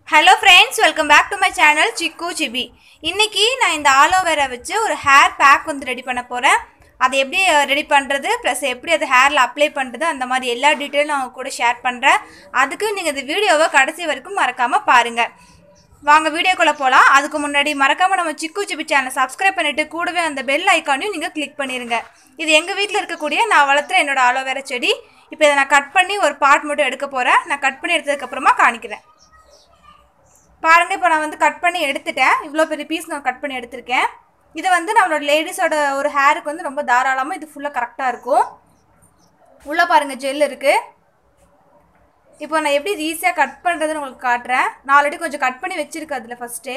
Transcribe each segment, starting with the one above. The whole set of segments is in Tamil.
hello friends welcome back to my channel சிக்கு சிபி இன்னைக்கு நான் இந்த ஆலோவேரா வச்சு ஒரு ஹேர் பேக் வந்து ரெடி பண்ண போகிறேன் அதை எப்படி ரெடி பண்ணுறது ப்ளஸ் எப்படி அது ஹேரில் அப்ளை பண்ணுறது அந்த மாதிரி எல்லா டீட்டெயிலும் நான் உங்க கூட ஷேர் பண்ணுறேன் அதுக்கு நீங்கள் இந்த வீடியோவை கடைசி வரைக்கும் மறக்காமல் பாருங்கள் வாங்க வீடியோக்குள்ளே போகலாம் அதுக்கு முன்னாடி மறக்காமல் நம்ம சிக்கு சிபி சேனலை சப்ஸ்கிரைப் பண்ணிவிட்டு கூடவே அந்த பெல் ஐக்கானையும் நீங்கள் கிளிக் பண்ணிடுங்க இது எங்கள் வீட்டில் இருக்கக்கூடிய நான் வளர்த்துற என்னோட ஆலோவேரா செடி இப்போ இதை நான் கட் பண்ணி ஒரு பார்ட் மட்டும் எடுக்க போகிறேன் நான் கட் பண்ணி எடுத்ததுக்கப்புறமா காணிக்கிறேன் பாருங்க இப்போ நான் வந்து கட் பண்ணி எடுத்துட்டேன் இவ்வளோ பெரிய பீஸ் நான் கட் பண்ணி எடுத்திருக்கேன் இது வந்து நம்மளோட லேடிஸோட ஒரு ஹேருக்கு வந்து ரொம்ப தாராளமாக இது ஃபுல்லாக கரெக்டாக இருக்கும் உள்ளே பாருங்கள் ஜெல் இருக்குது இப்போ நான் எப்படி ஈஸியாக கட் பண்ணுறதுன்னு உங்களுக்கு காட்டுறேன் நான் ஆல்ரெடி கொஞ்சம் கட் பண்ணி வச்சுருக்கேன் அதில் ஃபஸ்ட்டே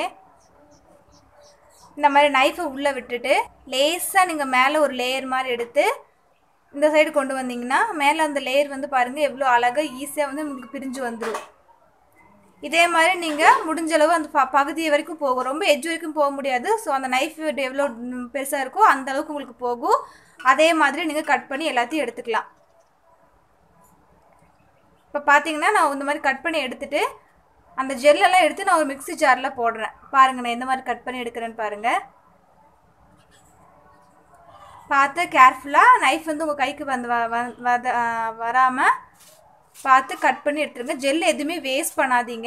இந்த மாதிரி நைஃபை உள்ளே விட்டுட்டு லேஸாக நீங்கள் மேலே ஒரு லேயர் மாதிரி எடுத்து இந்த சைடு கொண்டு வந்தீங்கன்னா மேலே அந்த லேயர் வந்து பாருங்கள் எவ்வளோ அழகாக ஈஸியாக வந்து உங்களுக்கு பிரிஞ்சு வந்துடும் இதே மாதிரி நீங்கள் முடிஞ்ச அளவு அந்த ப பகுதி வரைக்கும் போகும் ரொம்ப எட்ஜ் வரைக்கும் போக முடியாது ஸோ அந்த நைஃப் எவ்வளோ பெருசாக இருக்கோ அந்த அளவுக்கு உங்களுக்கு போகும் அதே மாதிரி நீங்கள் கட் பண்ணி எல்லாத்தையும் எடுத்துக்கலாம் இப்போ பார்த்தீங்கன்னா நான் இந்த மாதிரி கட் பண்ணி எடுத்துட்டு அந்த ஜெல்லெல்லாம் எடுத்து நான் ஒரு மிக்ஸி ஜாரில் போடுறேன் பாருங்கள் நான் எந்த மாதிரி கட் பண்ணி எடுக்கிறேன்னு பாருங்கள் பார்த்து கேர்ஃபுல்லாக நைஃப் வந்து உங்கள் கைக்கு வந்து வ வ- வத வராமல் பார்த்து கட் பண்ணி எடுத்துருங்க ஜெல் எதுவுமே வேஸ்ட் பண்ணாதீங்க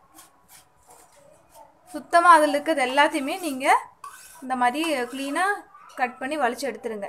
சுத்தமாக அதில் இருக்கிறது எல்லாத்தையுமே நீங்கள் இந்த மாதிரி க்ளீனாக கட் பண்ணி வலிச்சு எடுத்துருங்க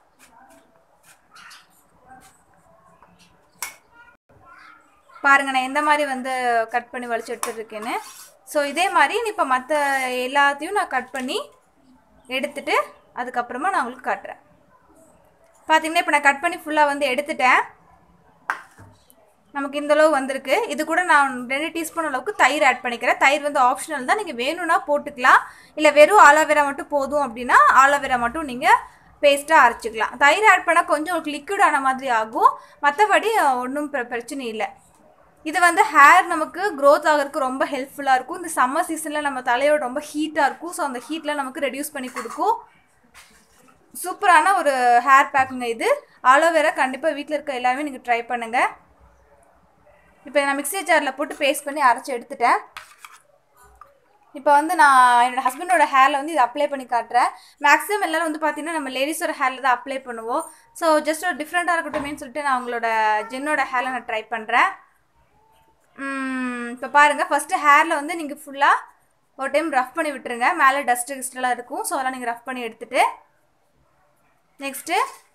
பாருங்க நான் எந்த மாதிரி வந்து கட் பண்ணி வலிச்சு எடுத்துருக்கேன்னு ஸோ இதே மாதிரி இப்போ மற்ற எல்லாத்தையும் நான் கட் பண்ணி எடுத்துட்டு அதுக்கப்புறமா நான் உங்களுக்கு காட்டுறேன் பார்த்தீங்கன்னா இப்போ நான் கட் பண்ணி ஃபுல்லாக வந்து எடுத்துட்டேன் நமக்கு இந்த அளவு வந்திருக்கு இது கூட நான் ரெண்டு டீஸ்பூன் அளவுக்கு தயிர் ஆட் பண்ணிக்கிறேன் தயிர் வந்து ஆப்ஷனல் தான் நீங்கள் வேணும்னா போட்டுக்கலாம் இல்லை வெறும் ஆலோவேரா மட்டும் போதும் அப்படின்னா ஆலோவேரா மட்டும் நீங்கள் பேஸ்ட்டாக அரைச்சிக்கலாம் தயிர் ஆட் பண்ணால் கொஞ்சம் உங்களுக்கு liquid ஆன மாதிரி ஆகும் மற்றபடி ஒன்றும் பிரச்சனை இல்லை இது வந்து ஹேர் நமக்கு க்ரோத் ஆகிறதுக்கு ரொம்ப ஹெல்ப்ஃபுல்லாக இருக்கும் இந்த சம்மர் சீசனில் நம்ம தலையோட ரொம்ப ஹீட்டாக இருக்கும் ஸோ அந்த ஹீட்டில் நமக்கு ரெடியூஸ் பண்ணி கொடுக்கும் சூப்பரான ஒரு ஹேர் பேக்குங்க இது ஆலோவேரா கண்டிப்பாக வீட்டில் இருக்க எல்லாமே நீங்கள் ட்ரை பண்ணுங்கள் இப்போ நான் மிக்ஸி ஜாரில் போட்டு பேஸ்ட் பண்ணி அரைச்சி எடுத்துட்டேன் இப்போ வந்து நான் என்னோட ஹஸ்பண்டோட ஹேரில் வந்து இது அப்ளை பண்ணி காட்டுறேன் மேக்ஸிமம் எல்லாரும் வந்து பார்த்தீங்கன்னா நம்ம லேடிஸோட ஹேரில் தான் அப்ளை பண்ணுவோம் ஸோ ஜஸ்ட் ஒரு டிஃப்ரெண்ட்டாக இருக்கட்டுமேன்னு சொல்லிட்டு நான் அவங்களோட ஜென்னோட ஹேரில் நான் ட்ரை பண்ணுறேன் இப்போ பாருங்கள் ஃபஸ்ட்டு ஹேரில் வந்து நீங்கள் ஃபுல்லாக ஒரு டைம் ரஃப் பண்ணி விட்டுருங்க மேலே டஸ்ட்டு கிஸ்டெல்லாம் இருக்கும் ஸோ அதெல்லாம் நீங்கள் ரஃப் பண்ணி எடுத்துட்டு நெக்ஸ்ட்டு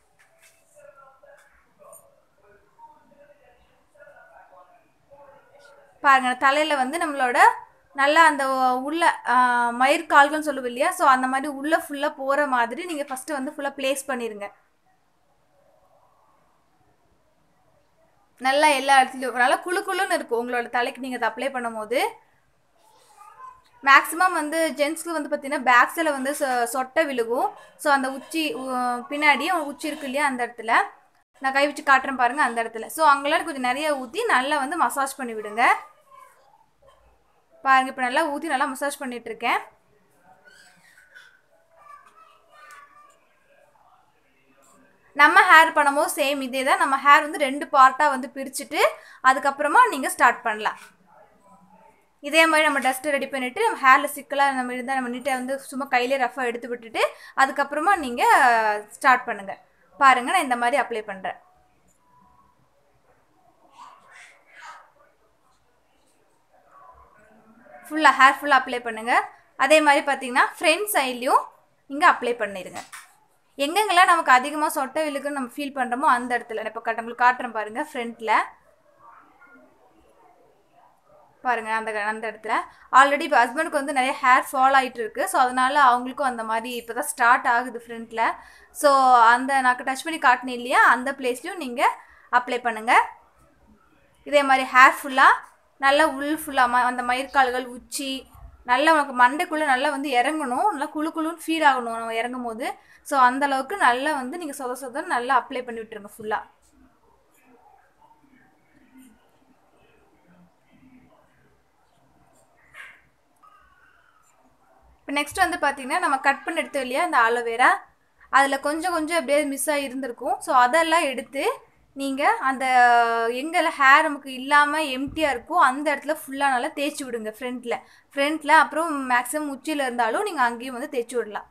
பாருங்க தலையில் வந்து நம்மளோட நல்லா அந்த உள்ள மயிர் கால்கள்னு சொல்லுவோம் இல்லையா ஸோ அந்த மாதிரி உள்ளே ஃபுல்லாக போகிற மாதிரி நீங்கள் ஃபஸ்ட்டு வந்து ஃபுல்லாக ப்ளேஸ் பண்ணிடுங்க நல்லா எல்லா இடத்துலையும் நல்லா குளு குளுன்னு இருக்கும் உங்களோட தலைக்கு நீங்கள் அதை அப்ளை பண்ணும்போது மேக்ஸிமம் வந்து ஜென்ஸ்க்கு வந்து பார்த்தீங்கன்னா பேக் சைடில் வந்து சொ- சொட்டை விழுகும் ஸோ அந்த உச்சி உ- பின்னாடி ஒரு உச்சி இருக்கு இல்லையா அந்த இடத்துல நான் கை வச்சு காட்டுறேன் பாருங்கள் அந்த இடத்துல ஸோ அங்கெல்லாம் கொஞ்சம் நிறைய ஊற்றி நல்லா வந்து மசாஜ் பண்ணி விடுங்க பாருங்க இப்போ நல்லா ஊற்றி நல்லா மசாஜ் பண்ணிட்டு இருக்கேன் நம்ம ஹேர் பண்ணும்போது சேம் இதே தான் நம்ம ஹேர் வந்து ரெண்டு பார்ட்டாக வந்து பிரிச்சுட்டு அதுக்கப்புறமா நீங்கள் ஸ்டார்ட் பண்ணலாம் இதே மாதிரி நம்ம டஸ்ட்டு ரெடி பண்ணிவிட்டு நம்ம ஹேரில் சிக்கலாக நம்ம இருந்தால் நம்ம நீட்டாக வந்து சும்மா கையிலே ரஃபாக எடுத்து விட்டுட்டு அதுக்கப்புறமா நீங்கள் ஸ்டார்ட் பண்ணுங்கள் பாருங்கள் நான் இந்த மாதிரி அப்ளை பண்ணுறேன் ஃபுல்லாக ஹேர் ஃபுல்லாக அப்ளை பண்ணுங்கள் அதே மாதிரி பார்த்தீங்கன்னா ஃப்ரண்ட் சைட்லேயும் இங்கே அப்ளை பண்ணிடுங்க எங்கெங்கெல்லாம் நமக்கு அதிகமாக சொட்டை விழுக்குன்னு நம்ம ஃபீல் பண்ணுறோமோ அந்த இடத்துல நான் இப்போ கட்ட உங்களுக்கு காட்டுறேன் பாருங்கள் ஃப்ரண்ட்டில் பாருங்க அந்த அந்த இடத்துல ஆல்ரெடி இப்போ ஹஸ்பண்டுக்கு வந்து நிறைய ஹேர் ஃபால் ஆகிட்டு இருக்கு ஸோ அதனால அவங்களுக்கும் அந்த மாதிரி இப்போ தான் ஸ்டார்ட் ஆகுது ஃப்ரண்ட்டில் ஸோ அந்த நான் டச் பண்ணி காட்டினேன் இல்லையா அந்த பிளேஸ்லையும் நீங்கள் அப்ளை பண்ணுங்கள் இதே மாதிரி ஹேர் ஃபுல்லாக நல்லா உள் ஃபுல்லாக ம அந்த மயிர்கால்கள் உச்சி நல்லா நமக்கு மண்டைக்குள்ளே நல்லா வந்து இறங்கணும் நல்லா குளு குளுன்னு ஃபீல் ஆகணும் நம்ம இறங்கும் போது ஸோ அந்த அளவுக்கு நல்லா வந்து நீங்கள் சொத சொதன்னு நல்லா அப்ளை பண்ணி விட்டுருங்க ஃபுல்லாக இப்போ நெக்ஸ்ட் வந்து பார்த்தீங்கன்னா நம்ம கட் பண்ணி எடுத்தோம் இல்லையா அந்த ஆலோவேரா அதில் கொஞ்சம் கொஞ்சம் அப்படியே மிஸ் ஆகி இருந்திருக்கும் ஸோ அதெல்லாம் எடுத்து நீங்கள் அந்த எங்கெல்லாம் ஹேர் நமக்கு இல்லாமல் எம்டியாக இருக்கோ அந்த இடத்துல ஃபுல்லாக நல்லா தேய்ச்சி விடுங்க ஃப்ரண்ட்டில் ஃப்ரண்ட்டில் அப்புறம் மேக்ஸிமம் உச்சியில் இருந்தாலும் நீங்கள் அங்கேயும் வந்து தேய்ச்சி விடலாம்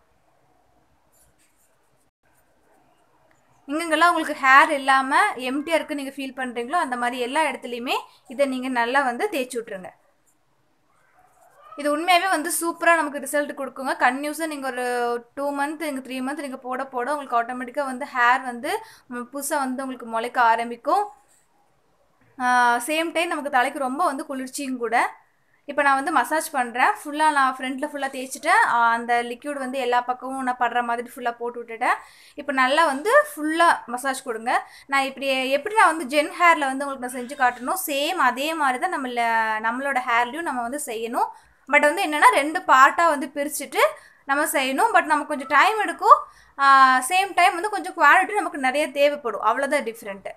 எங்கெங்கெல்லாம் உங்களுக்கு ஹேர் இல்லாமல் எம்டியாக இருக்குது நீங்கள் ஃபீல் பண்ணுறீங்களோ அந்த மாதிரி எல்லா இடத்துலையுமே இதை நீங்கள் நல்லா வந்து தேய்ச்சி விட்ருங்க இது உண்மையாகவே வந்து சூப்பராக நமக்கு ரிசல்ட் கொடுக்குங்க கன்யூஸாக நீங்கள் ஒரு டூ மந்த் நீங்கள் த்ரீ மந்த் நீங்கள் போட போட உங்களுக்கு ஆட்டோமேட்டிக்காக வந்து ஹேர் வந்து புதுசாக வந்து உங்களுக்கு முளைக்க ஆரம்பிக்கும் சேம் டைம் நமக்கு தலைக்கு ரொம்ப வந்து குளிர்ச்சியும் கூட இப்போ நான் வந்து மசாஜ் பண்ணுறேன் ஃபுல்லாக நான் ஃப்ரண்ட்டில் ஃபுல்லாக தேய்ச்சிட்டேன் அந்த லிக்யூட் வந்து எல்லா பக்கமும் நான் படுற மாதிரி ஃபுல்லாக போட்டு விட்டுட்டேன் இப்போ நல்லா வந்து ஃபுல்லாக மசாஜ் கொடுங்க நான் இப்படி எப்படி நான் வந்து ஜென் ஹேரில் வந்து உங்களுக்கு நான் செஞ்சு காட்டணும் சேம் அதே மாதிரி தான் நம்மள நம்மளோட ஹேர்லேயும் நம்ம வந்து செய்யணும் பட் வந்து என்னென்னா ரெண்டு பார்ட்டாக வந்து பிரிச்சுட்டு நம்ம செய்யணும் பட் நமக்கு கொஞ்சம் டைம் எடுக்கும் சேம் டைம் வந்து கொஞ்சம் குவாலிட்டி நமக்கு நிறைய தேவைப்படும் அவ்வளோதான் டிஃப்ரெண்ட்டு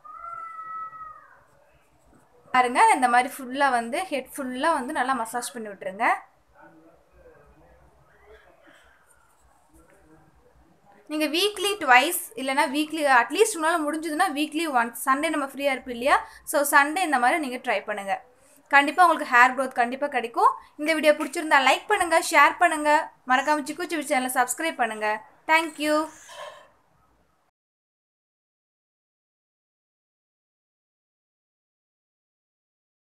பாருங்க இந்த மாதிரி ஃபுல்லாக வந்து ஹெட் ஃபுல்லாக வந்து நல்லா மசாஜ் பண்ணி விட்டுருங்க நீங்கள் வீக்லி ட்வைஸ் இல்லைனா வீக்லி அட்லீஸ்ட் உங்களால் முடிஞ்சதுன்னா வீக்லி ஒன்ஸ் சண்டே நம்ம ஃப்ரீயாக இருப்போம் இல்லையா ஸோ சண்டே இந்த மாதிரி நீங்கள் ட்ரை பண்ணுங்கள் கண்டிப்பாக உங்களுக்கு ஹேர் க்ரோத் கண்டிப்பாக கிடைக்கும் இந்த வீடியோ பிடிச்சிருந்தா லைக் பண்ணுங்கள் ஷேர் பண்ணுங்கள் மறக்காமல் சிக்கு சிவி சேனலை சப்ஸ்கிரைப் பண்ணுங்கள் தேங்க்யூ